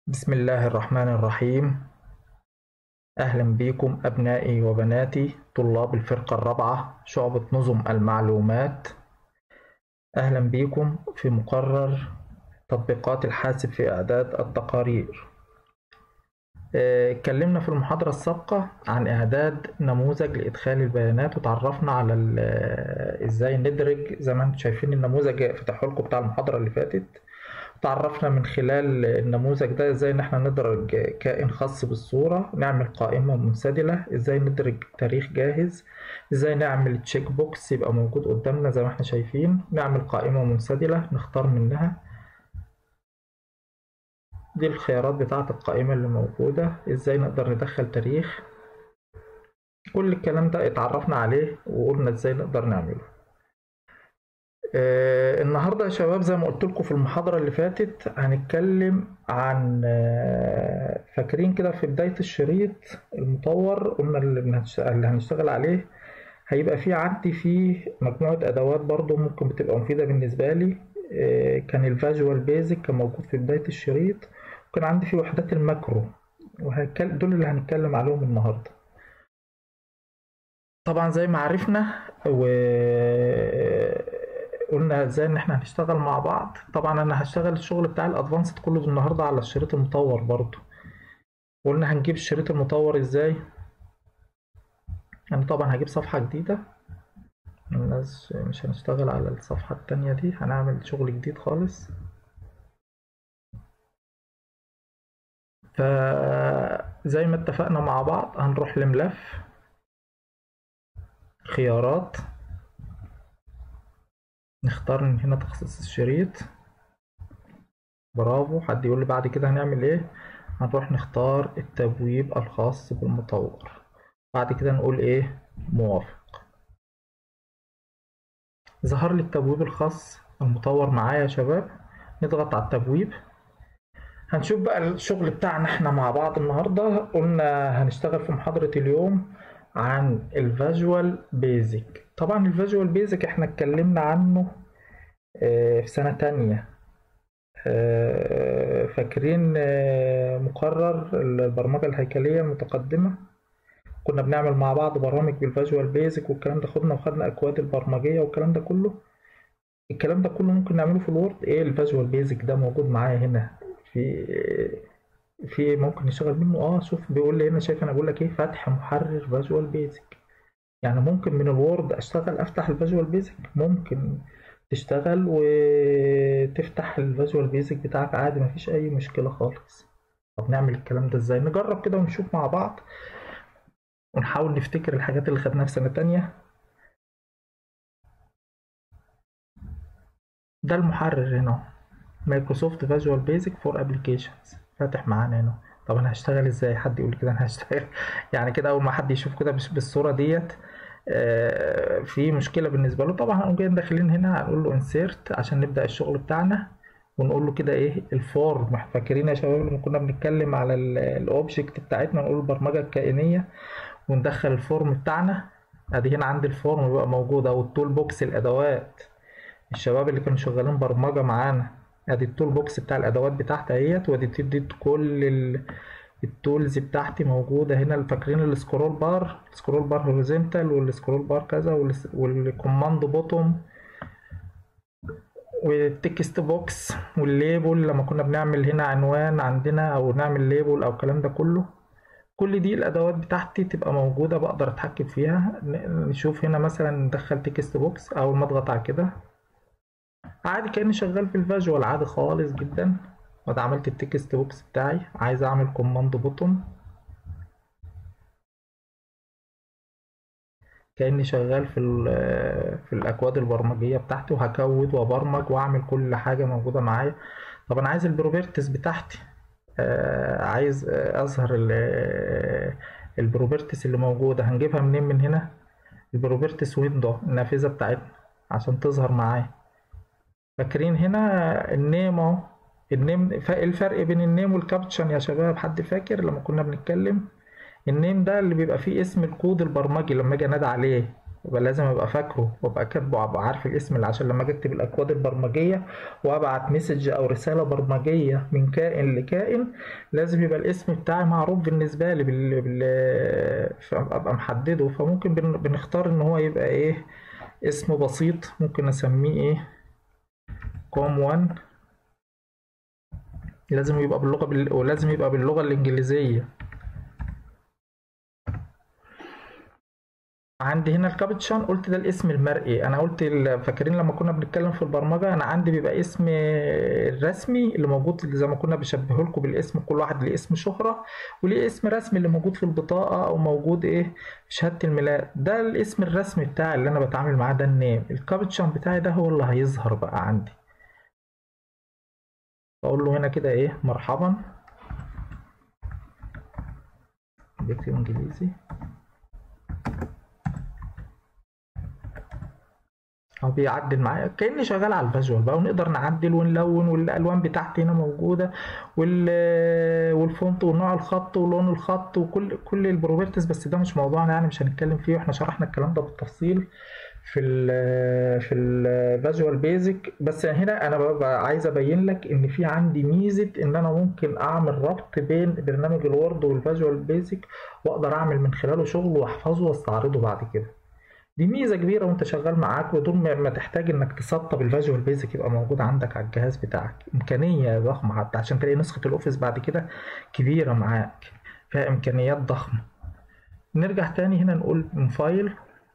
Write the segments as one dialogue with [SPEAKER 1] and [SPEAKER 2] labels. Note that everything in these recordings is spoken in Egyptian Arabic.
[SPEAKER 1] بسم الله الرحمن الرحيم أهلا بكم أبنائي وبناتي طلاب الفرقة الرابعة شعبة نظم المعلومات أهلا بكم في مقرر تطبيقات الحاسب في إعداد التقارير آه، اتكلمنا في المحاضرة السابقة عن إعداد نموذج لإدخال البيانات وتعرفنا على ال- آه، إزاي ندرج زي ما انتم شايفين النموذج فتحه لكم بتاع المحاضرة اللي فاتت تعرفنا من خلال النموذج ده ازاي ان احنا ندرج كائن خاص بالصورة نعمل قائمة منسدلة ازاي ندرج تاريخ جاهز ازاي نعمل تشيك بوكس يبقى موجود قدامنا زي ما احنا شايفين نعمل قائمة منسدلة نختار منها دي الخيارات بتاعة القائمة اللي موجودة ازاي نقدر ندخل تاريخ كل الكلام ده اتعرفنا عليه وقلنا ازاي نقدر نعمله آه، النهارده يا شباب زي ما قلت لكم في المحاضرة اللي فاتت هنتكلم عن آه، فاكرين كده في بداية الشريط المطور قلنا اللي بنهش- اللي هنشتغل عليه هيبقى في عندي فيه مجموعة أدوات برضو ممكن بتبقى مفيدة بالنسبة لي آه، كان الفيجوال بيزك كان موجود في بداية الشريط وكان عندي فيه وحدات الماكرو وهنتكلم دول اللي هنتكلم عليهم النهارده طبعا زي ما عرفنا وقلنا ازاي ان احنا هنشتغل مع بعض طبعا انا هشتغل الشغل بتاع الادفانسد كله النهارده على الشريط المطور برضو قلنا هنجيب الشريط المطور ازاي انا طبعا هجيب صفحة جديدة الناس مش هنشتغل على الصفحة التانية دي هنعمل شغل جديد خالص فزي ما اتفقنا مع بعض هنروح لملف خيارات نختار من هنا تخصيص الشريط برافو حد يقول لي بعد كده هنعمل ايه هنروح نختار التبويب الخاص بالمطور بعد كده نقول ايه موافق ظهر لي التبويب الخاص المطور معايا يا شباب نضغط على التبويب هنشوف بقى الشغل بتاعنا احنا مع بعض النهارده قلنا هنشتغل في محاضرة اليوم عن الفيجوال بيزك طبعا الفيجوال بيزك احنا اتكلمنا عنه آه، في سنة تانية آه، فاكرين آه، مقرر البرمجة الهيكلية المتقدمة كنا بنعمل مع بعض برامج بالفيجوال بيزك والكلام ده خدنا وخدنا اكواد البرمجية والكلام ده كله الكلام ده كله ممكن نعمله في الوورد ايه الفيجوال بيزك ده موجود معايا هنا في في ممكن نشتغل منه اه شوف بيقول لي هنا شايف انا بقول لك ايه فتح محرر فيجوال بيزك يعني ممكن من الوورد اشتغل افتح الفيجوال بيزك ممكن تشتغل وتفتح الفيجوال بيزك بتاعك عادي مفيش اي مشكلة خالص طب نعمل الكلام ده ازاي نجرب كده ونشوف مع بعض ونحاول نفتكر الحاجات اللي خدناها في سنة تانية ده المحرر هنا مايكروسوفت فيجوال بيزك فور ابلكيشنز فاتح معانا هنا طب انا هشتغل ازاي حد يقول كده انا هشتغل يعني كده اول ما حد يشوف كده بس- بالصورة ديت آه، في مشكلة بالنسبة له طبعا هنقوم جايين داخلين هنا هنقول له انسيرت عشان نبدأ الشغل بتاعنا ونقول له كده ايه الفورم فاكرين يا شباب لما كنا بنتكلم على الاوبجكت بتاعتنا نقول البرمجة الكائنية وندخل الفورم بتاعنا ادي هنا عندي الفورم بيبقى موجود او التول بوكس الادوات الشباب اللي كانوا شغالين برمجة معانا ادي التول بوكس بتاع الادوات بتاعتي اهيت وادي تدي كل ال- التولز بتاعتي موجودة هنا فاكرين السكرول بار السكرول بار هوريزونتال والسكرول بار كذا والس- والكوماند بوتوم والتكست بوكس والليبل لما كنا بنعمل هنا عنوان عندنا او نعمل ليبل او الكلام ده كله كل دي الادوات بتاعتي تبقى موجودة بقدر اتحكم فيها ن- نشوف هنا مثلا ندخل تكست بوكس اول ما اضغط على كده عادي كأني شغال في الفيجوال عادي خالص جدا وده عملت التكست بوكس بتاعي عايز اعمل كوماند بوتوم كأني شغال في ال- في الأكواد البرمجية بتاعتي وهكود وأبرمج وأعمل كل حاجة موجودة معايا طب أنا عايز البروبرتس بتاعتي آه، عايز آه، أظهر ال- البروبرتس اللي موجودة هنجيبها منين من هنا البروبرتس ويندو النافذة بتاعتنا عشان تظهر معايا فاكرين هنا النيم اهو النيم ف- إيه الفرق بين النيم والكابتشن يا شباب حد فاكر لما كنا بنتكلم النيم ده اللي بيبقى فيه اسم الكود البرمجي لما اجي انادي عليه يبقى لازم ابقى فاكره وابقى كاتبه ابقى عارف الاسم اللي عشان لما اجي اكتب الاكواد البرمجيه وابعت مسج او رساله برمجيه من كائن لكائن لازم يبقى الاسم بتاعي معروف بالنسبه لي بال... بال... ابقى محدده فممكن بن... بنختار ان هو يبقى ايه اسم بسيط ممكن اسميه ايه كوم 1 لازم يبقى باللغه بال... ولازم يبقى باللغه الانجليزيه عندي هنا الكابتشن قلت ده الاسم المرئي انا قلت ال- فاكرين لما كنا بنتكلم في البرمجه انا عندي بيبقى اسم الرسمي اللي موجود زي ما كنا بشبهه لكم بالاسم كل واحد ليه اسم شهره وليه اسم رسمي اللي موجود في البطاقه او موجود ايه في شهاده الميلاد ده الاسم الرسمي بتاعي اللي انا بتعامل معاه ده النيم الكابتشن بتاعي ده هو اللي هيظهر بقى عندي بقول له هنا كده ايه مرحبا بكتب انجليزي هو بيعدل معايا كأني شغال على الفيجوال بقى ونقدر نعدل ونلون والالوان بتاعتي هنا موجوده وال والفونت ونوع الخط ولون الخط وكل كل البروبرتيز بس ده مش موضوعنا يعني مش هنتكلم فيه واحنا شرحنا الكلام ده بالتفصيل في ال في الفيجوال بيزك بس هنا انا ببقى عايز ابين لك ان في عندي ميزه ان انا ممكن اعمل ربط بين برنامج الوورد والفيجوال بيزك واقدر اعمل من خلاله شغل واحفظه واستعرضه بعد كده دي ميزه كبيره وانت شغال معاك بدون ما ما تحتاج انك تسطب الفيجوال بيزك يبقى موجود عندك على الجهاز بتاعك امكانيه ضخمه حتى عشان تلاقي نسخه الاوفيس بعد كده كبيره معاك فيها امكانيات ضخمه نرجع تاني هنا نقول من فايل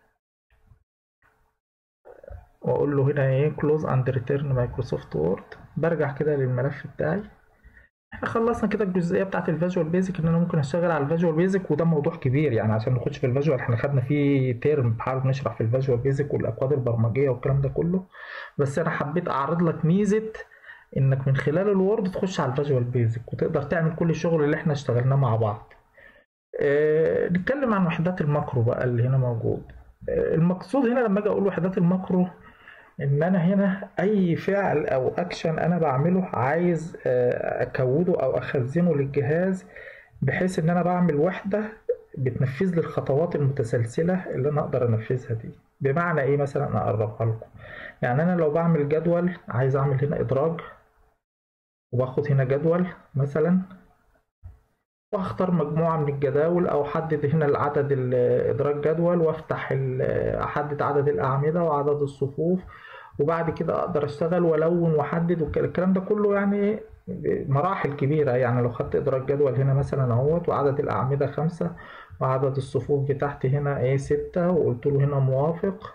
[SPEAKER 1] واقول له هنا ايه كلوز اند ريتيرن مايكروسوفت وورد برجع كده للملف بتاعي احنا خلصنا كده الجزئيه بتاعت الفيجوال بيزك ان انا ممكن اشتغل على الفيجوال بيزك وده موضوع كبير يعني عشان نخش في الفيجوال احنا خدنا فيه ترم بحاول نشرح في الفيجوال بيزك والاكواد البرمجيه والكلام ده كله بس انا حبيت اعرض لك ميزه انك من خلال الوورد تخش على الفيجوال بيزك وتقدر تعمل كل الشغل اللي احنا اشتغلناه مع بعض اه نتكلم عن وحدات الماكرو بقى اللي هنا موجود اه المقصود هنا لما اجي اقول وحدات الماكرو ان انا هنا اي فعل او اكشن انا بعمله عايز اكوده او اخزنه للجهاز بحيث ان انا بعمل وحدة بتنفذ لي الخطوات المتسلسلة اللي انا اقدر انفذها دي بمعنى ايه مثلا اقربها لكم يعني انا لو بعمل جدول عايز اعمل هنا ادراج وباخد هنا جدول مثلا واختار مجموعة من الجداول او احدد هنا العدد ادراج جدول وافتح احدد عدد الاعمدة وعدد الصفوف وبعد كده اقدر اشتغل والون واحدد والكلام ده كله يعني مراحل كبيرة يعني لو خدت ادراج جدول هنا مثلا اهوت وعدد الاعمدة خمسة وعدد الصفوف بتاعتي هنا ايه ستة وقلت له هنا موافق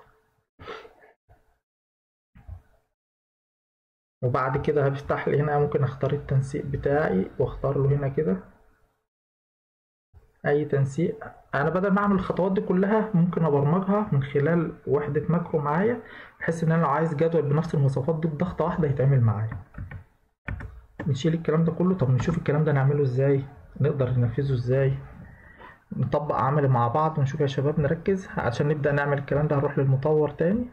[SPEAKER 1] وبعد كده هفتح لي هنا ممكن اختار التنسيق بتاعي واختار له هنا كده اي تنسيق انا بدل ما اعمل الخطوات دي كلها ممكن ابرمجها من خلال وحده ماكرو معايا بحيث ان انا لو عايز جدول بنفس المواصفات دي بضغطه واحده يتعمل معايا نشيل الكلام ده كله طب نشوف الكلام ده نعمله ازاي نقدر ننفذه ازاي نطبق عملي مع بعض ونشوف يا شباب نركز عشان نبدا نعمل الكلام ده هنروح للمطور تاني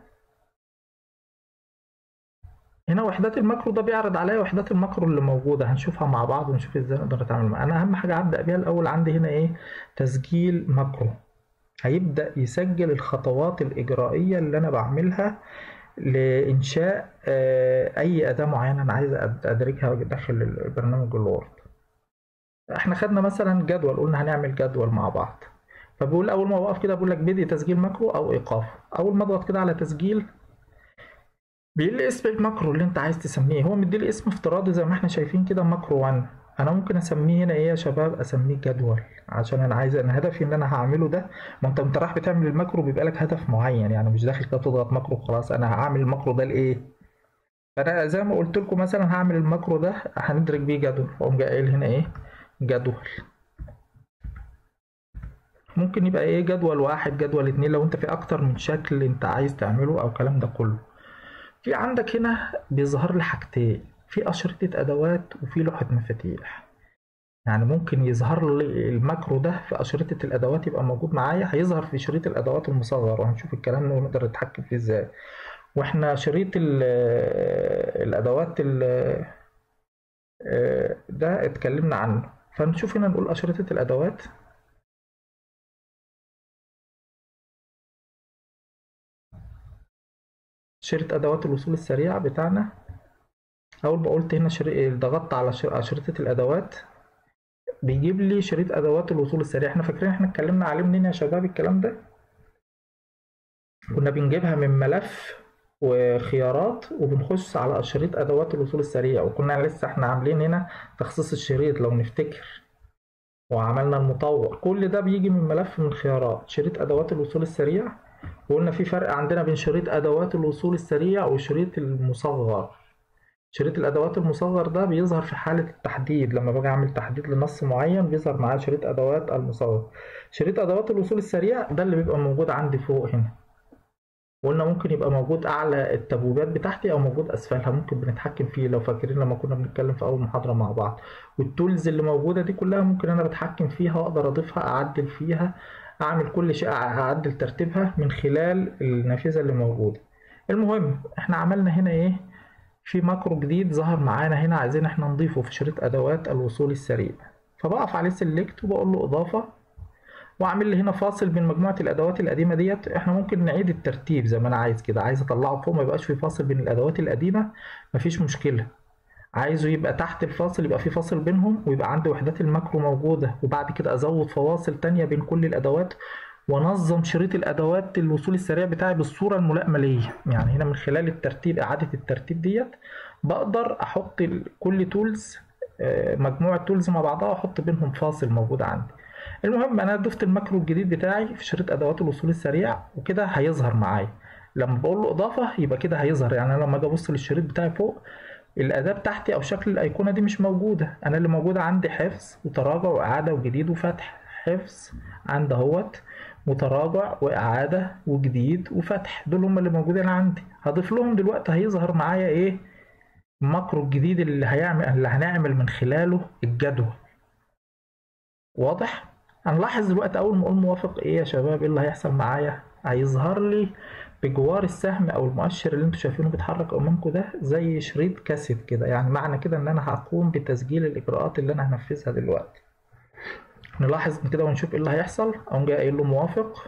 [SPEAKER 1] هنا وحدات الماكرو ده بيعرض عليا وحدات الماكرو اللي موجودة هنشوفها مع بعض ونشوف ازاي نقدر نتعامل معاها انا اهم حاجة هبدأ بيها الاول عندي هنا ايه تسجيل ماكرو هيبدأ يسجل الخطوات الإجرائية اللي أنا بعملها لإنشاء أي أداة معينة أنا عايز أدرجها داخل البرنامج الوورد احنا خدنا مثلا جدول قلنا هنعمل جدول مع بعض فبيقول أول ما أوقف كده بيقول لك بدء تسجيل ماكرو أو إيقاف أول ما أضغط كده على تسجيل بيقول لي اسم الماكرو اللي انت عايز تسميه هو مديلي اسم افتراضي زي ما احنا شايفين كده ماكرو 1 انا ممكن اسميه هنا ايه يا شباب اسميه جدول عشان انا عايز انا هدفي ان انا هعمله ده ما انت انت رايح بتعمل الماكرو بيبقى لك هدف معين يعني مش داخل كده تضغط ماكرو خلاص انا هعمل الماكرو ده لايه فانا زي ما قلت لكم مثلا هعمل الماكرو ده هندرج بيه جدول اقوم جاي قايل هنا ايه جدول ممكن يبقى ايه جدول واحد جدول اتنين لو انت في اكتر من شكل انت عايز تعمله او الكلام ده كله في عندك هنا بيظهر لي حاجتين في أشرطة أدوات وفي لوحة مفاتيح يعني ممكن يظهر لي الماكرو ده في أشرطة الأدوات يبقى موجود معايا هيظهر في شريط الأدوات المصغر وهنشوف الكلام ده ونقدر نتحكم فيه ازاي واحنا شريط الأدوات ده اتكلمنا عنه فنشوف هنا نقول أشرطة الأدوات شريط ادوات الوصول السريع بتاعنا اول ما قلت هنا شري... ضغطت على شر... شريطة الادوات بيجيب لي شريط ادوات الوصول السريع احنا فاكرين احنا اتكلمنا عليه منين يا شباب الكلام ده كنا بنجيبها من ملف وخيارات وبنخش على شريط ادوات الوصول السريع وكنا لسه احنا عاملين هنا تخصيص الشريط لو نفتكر وعملنا المطور كل ده بيجي من ملف من خيارات شريط ادوات الوصول السريع وقلنا في فرق عندنا بين شريط ادوات الوصول السريع وشريط المصغر شريط الادوات المصغر ده بيظهر في حالة التحديد لما باجي اعمل تحديد لنص معين بيظهر معاه شريط ادوات المصغر شريط ادوات الوصول السريع ده اللي بيبقى موجود عندي فوق هنا وقلنا ممكن يبقى موجود اعلى التبويبات بتاعتي او موجود اسفلها ممكن بنتحكم فيه لو فاكرين لما كنا بنتكلم في اول محاضره مع بعض والتولز اللي موجوده دي كلها ممكن انا بتحكم فيها واقدر اضيفها اعدل فيها اعمل كل شيء اعدل ترتيبها من خلال النافذه اللي موجوده المهم احنا عملنا هنا ايه في ماكرو جديد ظهر معانا هنا عايزين احنا نضيفه في شريط ادوات الوصول السريع فبقف عليه سيلكت وبقول له اضافه واعمل لي هنا فاصل بين مجموعه الادوات القديمه ديت احنا ممكن نعيد الترتيب زي ما انا عايز كده عايز اطلعه فوق ما يبقاش في فاصل بين الادوات القديمه مفيش مشكله عايزه يبقى تحت الفاصل يبقى في فاصل بينهم ويبقى عندي وحدات الماكرو موجوده وبعد كده ازود فواصل تانية بين كل الادوات وانظم شريط الادوات الوصول السريع بتاعي بالصوره الملائمه ليا يعني هنا من خلال الترتيب اعاده الترتيب ديت بقدر احط كل تولز مجموعه تولز مع بعضها واحط بينهم فاصل موجود عندي المهم انا ضفت الماكرو الجديد بتاعي في شريط ادوات الوصول السريع وكده هيظهر معايا لما بقول له اضافه يبقى كده هيظهر يعني انا لما اجي ابص للشريط بتاعي فوق الاداه بتاعتي او شكل الايقونه دي مش موجوده انا اللي موجوده عندي حفظ وتراجع واعاده وجديد وفتح حفظ عند اهوت وتراجع واعاده وجديد وفتح دول هم اللي موجودين عندي هضيف لهم دلوقتي هيظهر معايا ايه الماكرو الجديد اللي هيعمل اللي هنعمل من خلاله الجدول واضح هنلاحظ دلوقتي اول ما اقول موافق ايه يا شباب ايه اللي هيحصل معايا هيظهر لي بجوار السهم او المؤشر اللي انتوا شايفينه بيتحرك امامكم ده زي شريط كاسيت كده يعني معنى كده ان انا هقوم بتسجيل الاجراءات اللي انا هنفذها دلوقتي نلاحظ كده ونشوف ايه اللي هيحصل اقوم جاي قايل له موافق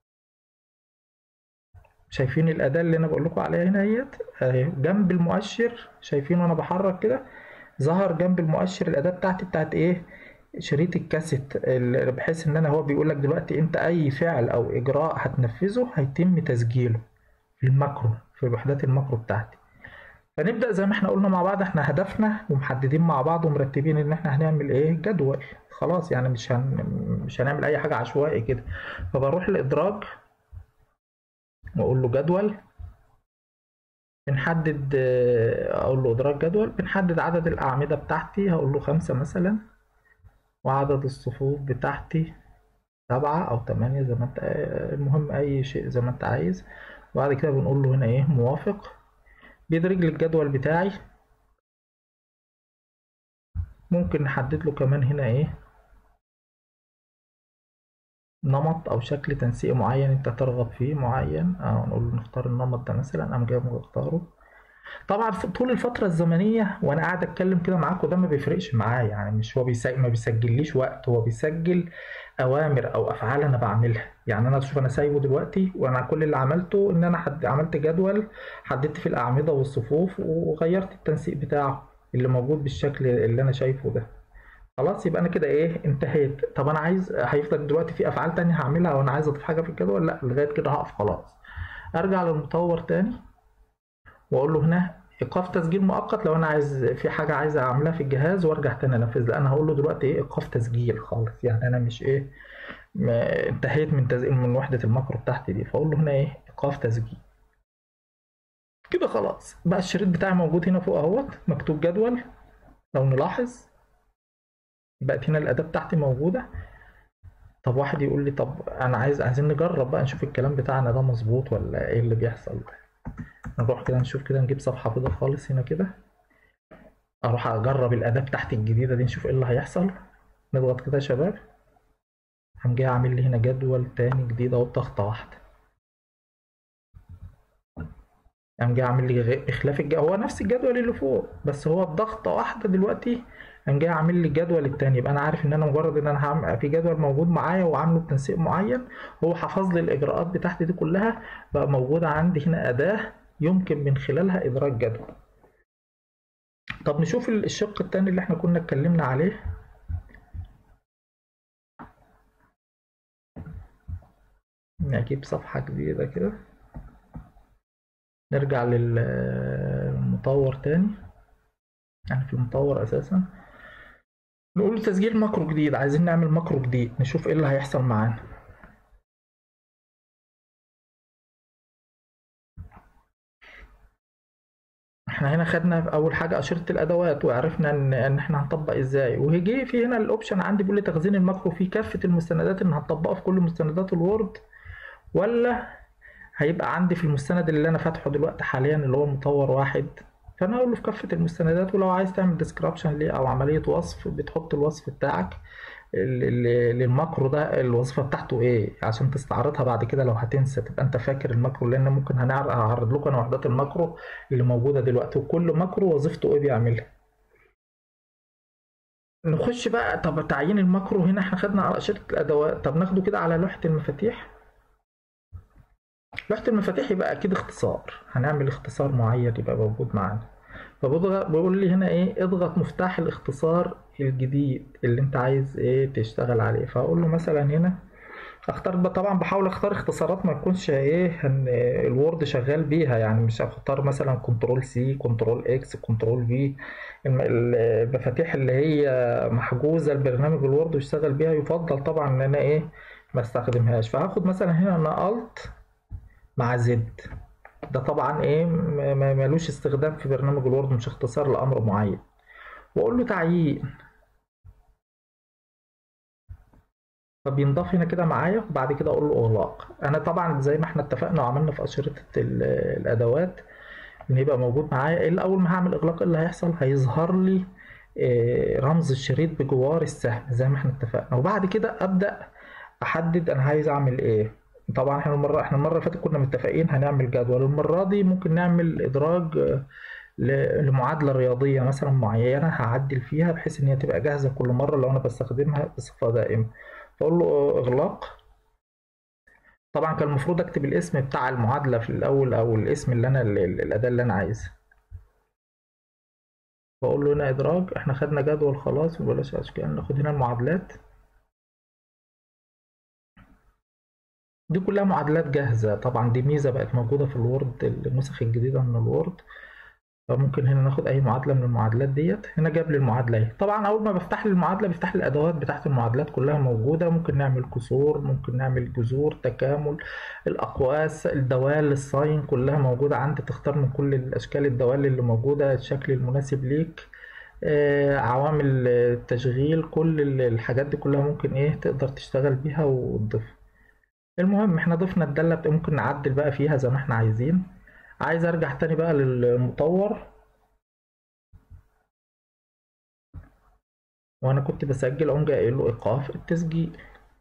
[SPEAKER 1] شايفين الاداه اللي انا بقول لكم عليها هنا اهيت جنب المؤشر شايفين وانا بحرك كده ظهر جنب المؤشر الاداه بتاعتي بتاعت ايه شريط الكاسيت بحيث ان انا هو بيقول لك دلوقتي انت اي فعل او اجراء هتنفذه هيتم تسجيله في الماكرو في وحدات الماكرو بتاعتي فنبدا زي ما احنا قلنا مع بعض احنا هدفنا ومحددين مع بعض ومرتبين ان احنا هنعمل ايه جدول خلاص يعني مش هن... مش هنعمل اي حاجه عشوائي كده فبروح لادراج واقول له جدول بنحدد اقول له ادراج جدول بنحدد عدد الاعمده بتاعتي هقول له خمسة مثلا وعدد الصفوف بتاعتي سبعة أو تمانية زي ما انت المهم أي شيء زي ما انت عايز وبعد كده بنقول له هنا ايه موافق بيدرج لي الجدول بتاعي ممكن نحدد له كمان هنا ايه نمط او شكل تنسيق معين انت ترغب فيه معين او نقول له نختار النمط ده مثلا قام جاي مختاره طبعا في طول الفترة الزمنية وانا قاعد اتكلم كده معاكم ده ما بيفرقش معايا يعني مش هو بيسجل ما بيسجليش وقت هو بيسجل اوامر او افعال انا بعملها يعني انا شوف انا سايبه دلوقتي وانا كل اللي عملته ان انا حد عملت جدول حددت في الاعمدة والصفوف وغيرت التنسيق بتاعه اللي موجود بالشكل اللي انا شايفه ده خلاص يبقى انا كده ايه انتهيت طب انا عايز هيفضل دلوقتي في افعال تانية هعملها وانا عايز اضيف حاجة في الجدول لا لغاية كده هقف خلاص ارجع للمطور تاني واقول له هنا ايقاف تسجيل مؤقت لو انا عايز في حاجه عايز اعملها في الجهاز وارجع تاني انفذ لا انا هقول له دلوقتي ايه ايقاف تسجيل خالص يعني انا مش ايه انتهيت من تسجيل من وحده الماكرو بتاعتي دي فاقول له هنا ايه ايقاف تسجيل كده خلاص بقى الشريط بتاعي موجود هنا فوق اهوت مكتوب جدول لو نلاحظ بقت هنا الاداه بتاعتي موجوده طب واحد يقول لي طب انا عايز عايزين نجرب بقى نشوف الكلام بتاعنا ده مظبوط ولا ايه اللي بيحصل ده نروح كده نشوف كده نجيب صفحة بيضة خالص هنا كده اروح اجرب الاداة بتاعتي الجديدة دي نشوف ايه اللي هيحصل نضغط كده يا شباب قام جاي عامل لي هنا جدول تاني جديد اهو بضغطة واحدة قام جاي عامل لي اخلاف الجدول هو نفس الجدول اللي فوق بس هو بضغطة واحدة دلوقتي قام جاي عامل لي الجدول التاني يبقى انا عارف ان انا مجرد ان انا هعمل في جدول موجود معايا وعامله بتنسيق معين هو حفظ لي الاجراءات بتاعتي دي كلها بقى موجودة عندي هنا اداة يمكن من خلالها إدراك جدول طب نشوف الشق التاني اللي احنا كنا اتكلمنا عليه نجيب صفحة جديدة كده نرجع للمطور تاني يعني في المطور أساسا نقول له تسجيل ماكرو جديد عايزين نعمل ماكرو جديد نشوف ايه اللي هيحصل معانا احنا هنا خدنا في اول حاجه اشرطه الادوات وعرفنا ان ان احنا هنطبق ازاي وهيجي في هنا الاوبشن عندي بيقول لي تخزين الماكرو فيه كافه المستندات اللي هنطبقها في كل مستندات الوورد ولا هيبقى عندي في المستند اللي انا فاتحه دلوقتي حاليا اللي هو مطور واحد فانا اقول له في كافه المستندات ولو عايز تعمل ديسكربشن ليه او عمليه وصف بتحط الوصف بتاعك للماكرو ده الوظيفه بتاعته ايه عشان تستعرضها بعد كده لو هتنسى تبقى انت فاكر الماكرو لان ممكن هنعرض لكم انا وحدات الماكرو اللي موجوده دلوقتي وكل ماكرو وظيفته ايه بيعملها نخش بقى طب تعيين الماكرو هنا احنا خدنا على شركه الادوات طب ناخده كده على لوحه المفاتيح لوحه المفاتيح يبقى اكيد اختصار هنعمل اختصار معين يبقى موجود معانا فبقول لي هنا ايه اضغط مفتاح الاختصار الجديد اللي انت عايز ايه تشتغل عليه فاقول له مثلا هنا اختار طبعا بحاول اختار اختصارات ما تكونش ايه ان الوورد شغال بيها يعني مش هختار مثلا كنترول سي كنترول اكس كنترول في المفاتيح اللي هي محجوزه لبرنامج الوورد ويشتغل بيها يفضل طبعا ان انا ايه ما استخدمهاش فهاخد مثلا هنا انا الت مع زد ده طبعا ايه ملوش استخدام في برنامج الوورد مش اختصار لامر معين واقول له تعيين فبينضاف هنا كده معايا وبعد كده اقول له اغلاق انا طبعا زي ما احنا اتفقنا وعملنا في اشرطه الادوات ان يبقى موجود معايا الا اول ما هعمل اغلاق اللي هيحصل هيظهر لي رمز الشريط بجوار السهم زي ما احنا اتفقنا وبعد كده ابدا احدد انا عايز اعمل ايه طبعا احنا المره احنا المره اللي فاتت كنا متفقين هنعمل جدول المره دي ممكن نعمل ادراج لمعادله رياضيه مثلا معينه هعدل فيها بحيث ان هي تبقى جاهزه كل مره لو انا بستخدمها بصفه دائمه فاقول له اغلاق طبعا كان المفروض اكتب الاسم بتاع المعادله في الاول او الاسم اللي انا الاداه اللي انا عايزها بقول له هنا ادراج احنا خدنا جدول خلاص وبلاش اشكال ناخد هنا المعادلات دي كلها معادلات جاهزة طبعا دي ميزة بقت موجودة في الوورد النسخ الجديدة من الوورد فممكن هنا ناخد أي معادلة من المعادلات ديت هنا جاب لي المعادلة اهي طبعا أول ما بفتح لي المعادلة بيفتح لي الأدوات بتاعت المعادلات كلها موجودة ممكن نعمل كسور ممكن نعمل جذور تكامل الأقواس الدوال الساين كلها موجودة عندي تختار من كل الأشكال الدوال اللي موجودة الشكل المناسب ليك آه عوامل التشغيل كل الحاجات دي كلها ممكن ايه تقدر تشتغل بيها وتضيفها المهم احنا ضفنا الدالة ممكن نعدل بقى فيها زي ما احنا عايزين عايز ارجع تاني بقى للمطور وانا كنت بسجل اقوم جاي قايل له ايقاف التسجيل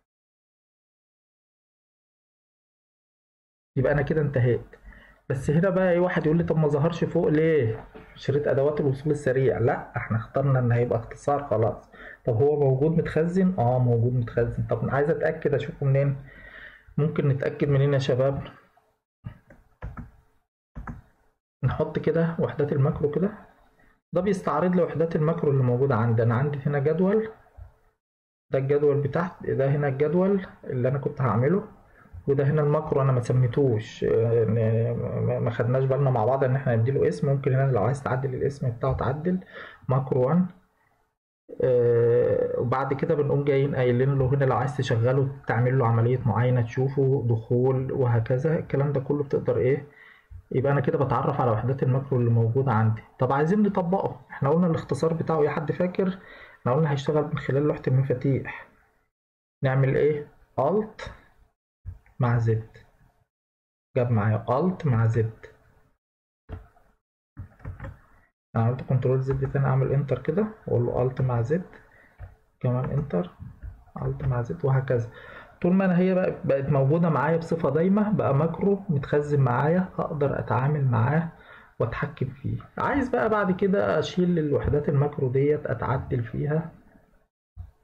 [SPEAKER 1] يبقى انا كده انتهيت بس هنا بقى ايه واحد يقول لي طب ما ظهرش فوق ليه شريط ادوات الوصول السريع لا احنا اخترنا ان هيبقى اختصار خلاص طب هو موجود متخزن اه موجود متخزن طب عايز اتاكد اشوفه منين ممكن نتأكد منين يا شباب نحط كده وحدات الماكرو كده ده بيستعرض لي وحدات الماكرو اللي موجودة عندي أنا عندي هنا جدول ده الجدول بتاعت ده هنا الجدول اللي أنا كنت هعمله وده هنا الماكرو أنا ما سميتوش ما خدناش بالنا مع بعض إن إحنا نديله اسم ممكن هنا لو عايز تعدل الاسم بتاعه تعدل ماكرو 1 آه وبعد كده بنقوم جايين قايلين له هنا لو عايز تشغله تعمل له عملية معينة تشوفه دخول وهكذا الكلام ده كله بتقدر ايه يبقى انا كده بتعرف على وحدات الماكرو اللي موجودة عندي طب عايزين نطبقه احنا قلنا الاختصار بتاعه يا حد فاكر احنا قلنا هيشتغل من خلال لوحة المفاتيح نعمل ايه الت مع زد جاب معايا الت مع زد انا عملت كنترول زد تاني اعمل انتر كده واقول له الت مع زد كمان انتر الت مع زد وهكذا طول ما انا هي بقى بقت موجوده معايا بصفه دايمه بقى ماكرو متخزن معايا اقدر اتعامل معاه واتحكم فيه عايز بقى بعد كده اشيل الوحدات الماكرو ديت اتعدل فيها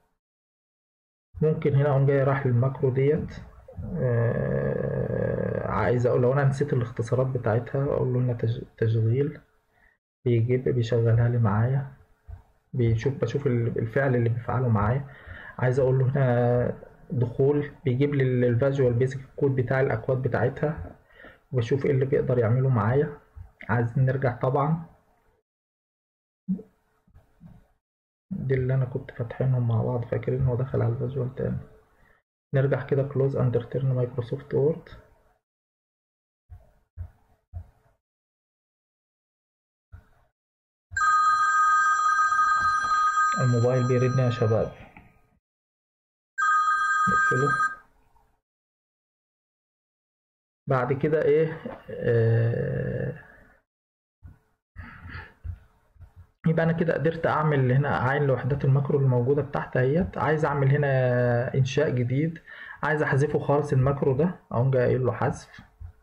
[SPEAKER 1] ممكن هنا اقوم جاي راح للماكرو ديت عايز اقول لو انا نسيت الاختصارات بتاعتها اقول له هنا تش- تشغيل بيجيب بيشغلها لي معايا بيشوف بشوف ال- الفعل اللي بيفعله معايا عايز اقول له هنا دخول بيجيب لي الفيجوال بيزك كود بتاع الاكواد بتاعتها وبشوف ايه اللي بيقدر يعمله معايا عايزين نرجع طبعا دي اللي انا كنت فاتحينهم مع بعض فاكرين هو دخل على الفيجوال تاني نرجع كده كلوز اند ريتيرن مايكروسوفت وورد الموبايل بيردني يا شباب نقفله بعد كده ايه آه يبقى انا كده قدرت اعمل هنا اعاين لوحدات الماكرو الموجوده بتاعتي اهيت عايز اعمل هنا انشاء جديد عايز احذفه خالص الماكرو ده اقوم جاي قايل له حذف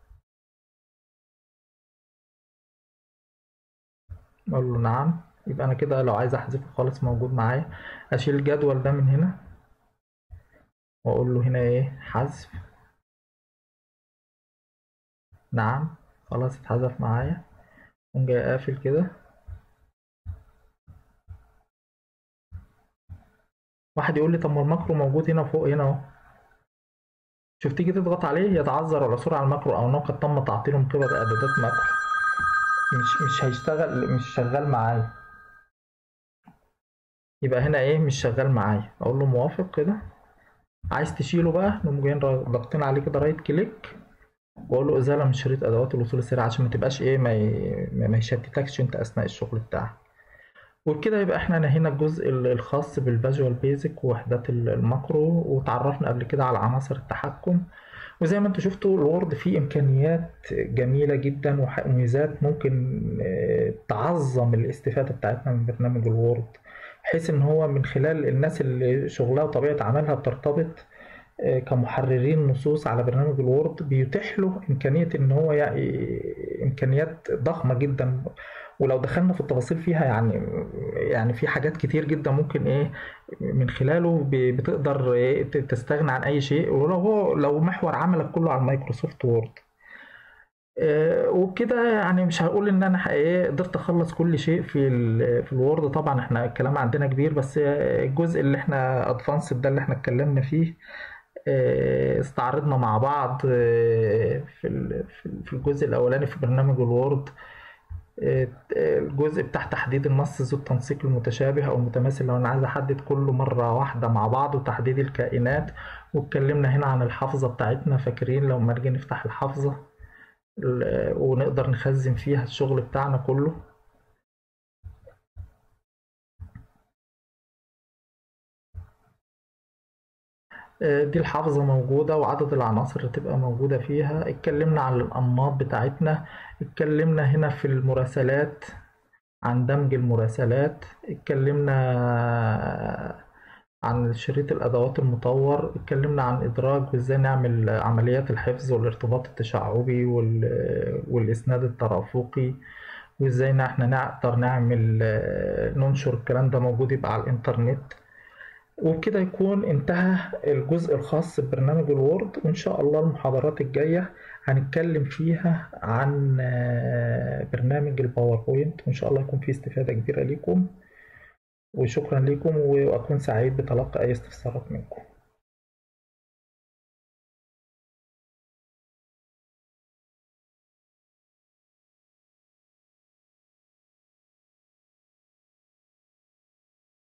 [SPEAKER 1] اقول له نعم يبقى انا كده لو عايز احذفه خالص موجود معايا اشيل الجدول ده من هنا واقول له هنا ايه حذف نعم خلاص اتحذف معايا اقوم جاي قافل كده واحد يقول لي طب ما الماكرو موجود هنا فوق هنا اهو شوف تيجي تضغط عليه يتعذر العثور على الماكرو او انه قد تم تعطيله من قبل اعدادات ماكرو مش مش هيشتغل مش شغال معايا يبقى هنا ايه مش شغال معايا اقول له موافق كده عايز تشيله بقى نقوم جايين ضاغطين عليه كده رايت كليك واقول له ازاله من شريط ادوات الوصول السريع عشان ما تبقاش ايه ما ي- ما يشتتكش انت اثناء الشغل بتاعك وبكده يبقى احنا نهينا الجزء الخاص بالفيجوال بيزك ووحدات الماكرو وتعرفنا قبل كده على عناصر التحكم وزي ما انتم شفتوا الوورد فيه امكانيات جميله جدا وح- وميزات ممكن آه، تعظم الاستفاده بتاعتنا من برنامج الوورد بحيث ان هو من خلال الناس اللي شغلها وطبيعه عملها بترتبط آه، كمحررين نصوص على برنامج الوورد بيتيح له امكانيه ان هو يعني امكانيات ضخمه جدا ولو دخلنا في التفاصيل فيها يعني يعني في حاجات كتير جدا ممكن ايه من خلاله ب- بتقدر إيه ت- تستغنى عن اي شيء ولو هو لو محور عملك كله على المايكروسوفت وورد آه، وبكده يعني مش هقول ان انا ايه قدرت اخلص كل شيء في ال في الوورد طبعا احنا الكلام عندنا كبير بس الجزء اللي احنا ادفانسد ده اللي احنا اتكلمنا فيه آه، استعرضنا مع بعض آه، في ال- في في الجزء الاولاني في برنامج الوورد آه، الجزء بتاع تحديد النص ذو التنسيق المتشابه او المتماثل لو انا عايز احدد كله مره واحده مع بعض وتحديد الكائنات واتكلمنا هنا عن الحافظه بتاعتنا فاكرين لو ما نيجي نفتح الحافظه ال- ونقدر نخزن فيها الشغل بتاعنا كله آه، دي الحافظة موجودة وعدد العناصر اللي تبقى موجودة فيها اتكلمنا عن الأنماط بتاعتنا اتكلمنا هنا في المراسلات عن دمج المراسلات اتكلمنا عن شريط الأدوات المطور اتكلمنا عن إدراج وإزاي نعمل عمليات الحفظ والارتباط التشعبي وال- والإسناد الترافقي وإزاي إن احنا نقدر نعمل ننشر الكلام ده موجود يبقى على الإنترنت وبكده يكون انتهى الجزء الخاص ببرنامج الوورد وإن شاء الله المحاضرات الجاية هنتكلم فيها عن آه، برنامج الباوربوينت وإن شاء الله يكون فيه استفادة كبيرة ليكم وشكرا لكم وأكون سعيد بتلقي أي استفسارات منكم